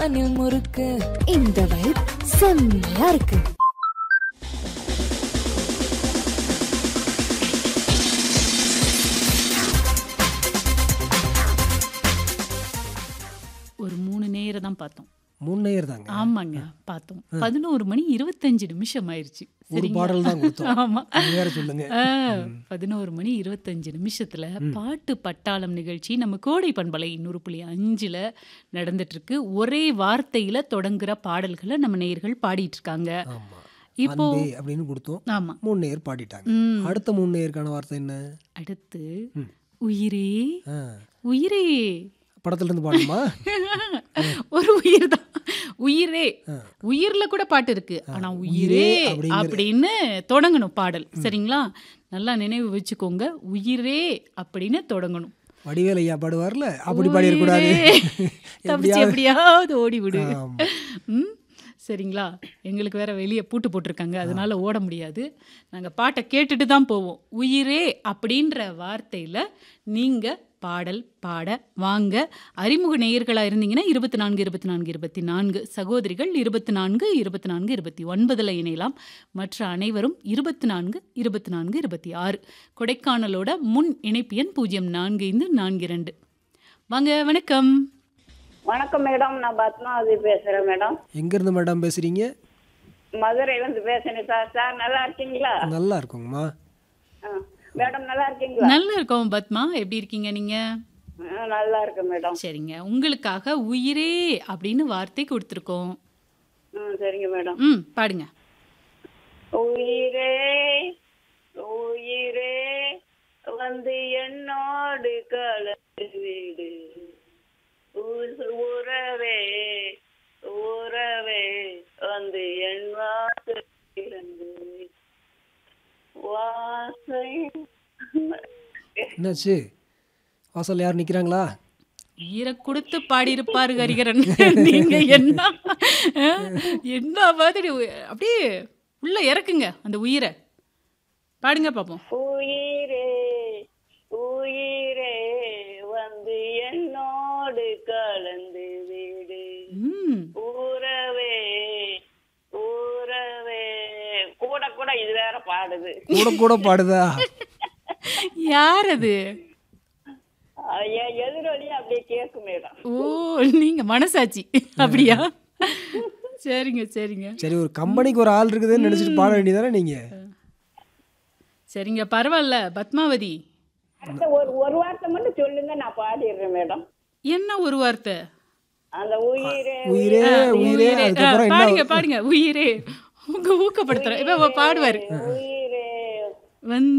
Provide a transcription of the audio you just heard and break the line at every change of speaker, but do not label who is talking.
அணில் முறுக்கு இந்த வைப் செம்மையா இருக்கு
ஒரு மூணு நேரம் தான் பார்த்தோம்
மூணு நேயர் தாங்க
ஆமாங்க பார்த்தோம் பதினோரு மணி இருபத்தஞ்சு நிமிஷம் ஆயிருச்சு
ஒரு
சரிங்களா?
பாடல் தான் கொடுத்தோம்
ஆமா
நீங்க வேற சொல்லுங்க
ஆ, பதினோரு மணி இருபத்தஞ்சு நிமிஷத்துல பாட்டு பட்டாளம் நிகழ்ச்சி நம்ம கோடை பண்பலை நூறு புள்ளி அஞ்சுல நடந்துட்டு இருக்கு ஒரே வார்த்தையில தொடங்குற பாடல்களை நம்ம நேயர்கள் பாடிட்டு இருக்காங்க
ஆமா
இப்போ
அன்பே அப்படின்னு கொடுத்தோம்
ஆமா
மூணு நேயர் பாடிட்டாங்க
ம்.
அடுத்த மூணு நேயருக்கான வார்த்தை என்ன
அடுத்து
ம்.
உயிரே
ஆ,
உயிரே
படத்துல இருந்து பாடணுமா
ஒரு உயிர் தான் உயிரே
ஆ.
உயிர்ல கூட பாட்டு இருக்கு ஆனா உயிரே
உயிரே அப்படிங்கிற-
அப்படின்னு தொடங்கணும் பாடல் சரிங்களா நல்லா நினைவு வச்சுக்கோங்க உயிரே அப்படின்னு தொடங்கணும்
வடிவேல் ஐயா பாடுவார்ல அப்படி பாடிடக்கூடாது
உயிரே, தப்பிச்சு எப்படியாவது ஓடி விடு
ஆமா.
ம் சரிங்களா எங்களுக்கு வேற வெளியே பூட்டு போட்டிருக்காங்க அதனால ஓட முடியாது நாங்கள் பாட்டை கேட்டுட்டு தான் போவோம் உயிரே அப்படின்ற வார்த்தையில் நீங்கள் பாடல் பாட வாங்க அறிமுக நேயர்களாக இருந்தீங்கன்னா இருபத்தி நான்கு இருபத்தி நான்கு இருபத்தி நான்கு சகோதரிகள் இருபத்தி நான்கு இருபத்தி நான்கு இருபத்தி ஒன்பதில் இணையலாம் மற்ற அனைவரும் இருபத்தி நான்கு இருபத்தி நான்கு இருபத்தி ஆறு கொடைக்கானலோட முன் இணைப்பு எண் பூஜ்ஜியம் நான்கு ஐந்து நான்கு இரண்டு வாங்க வணக்கம்
வணக்கம் மேடம் நான் பத்மாவதி பேசுறேன் மேடம்
எங்க இருந்து மேடம் பேசுறீங்க
மதுரையில இருந்து பேசுறேன் சார் சார் நல்லா இருக்கீங்களா
நல்லா இருக்குங்கம்மா
ஆ. மேடம் நல்லா இருக்கீங்களா
நல்லா இருக்கோம் பத்மா எப்படி இருக்கீங்க நீங்க
ஆ, நல்லா இருக்கேன் மேடம்
சரிங்க உங்களுக்காக உயிரே அப்படின்னு வார்த்தை கொடுத்துருக்கோம்
ம் சரிங்க மேடம்
ம் பாடுங்க
உயிரே உயிரே வந்து என்னோடு கலந்து விடு உ- உறவே உறவே வந்து என் வாசல் திறந்து விடு. வாசை
என்னாச்சு வாசல் யார் நிக்கிறாங்களா
உயிரை கொடுத்து பாடியிருப்பாரு ஹரிகரன் நீங்க என்ன அஹ், என்ன மாதிரி உ- அப்படியே உள்ள இறக்குங்க அந்த உயிரை பாடுங்க பார்ப்போம்
உயிரே உயிரே வந்து என்னோடு கலந்து விடு
ம்
ஊரவே ஊரவே கூட கூட இது வேற பாடுது
கூட கூட பாடுதா
யார் அது
ஐயா எதிரொலியும் அப்படியே கேட்கும் மேடம்
ஓ நீங்க மனசாட்சி அப்படியா சரிங்க சரிங்க
சரி ஒரு கம்பெனிக்கு ஒரு ஆள் இருக்குதுன்னு நினைச்சிட்டு பாட வேண்டியதானே நீங்க
சரிங்க பரவாயில்ல பத்மாவதி
அடுத்த ஒரு ஒரு வார்த்தை மட்டும் சொல்லுங்க நான் பாடிடுறேன் மேடம்
என்ன ஒரு வார்த்தை
அந்த உயிரே
உயிரே உயிரே
உயிரே.
அதுக்கப்புறம்
ஆ, பாடுங்க
என்ன
பாடுங்க உயிரே உங்க ஊக்கப்படுத்துறேன் இப்ப பாடுவாரு
உயிரே
வந்து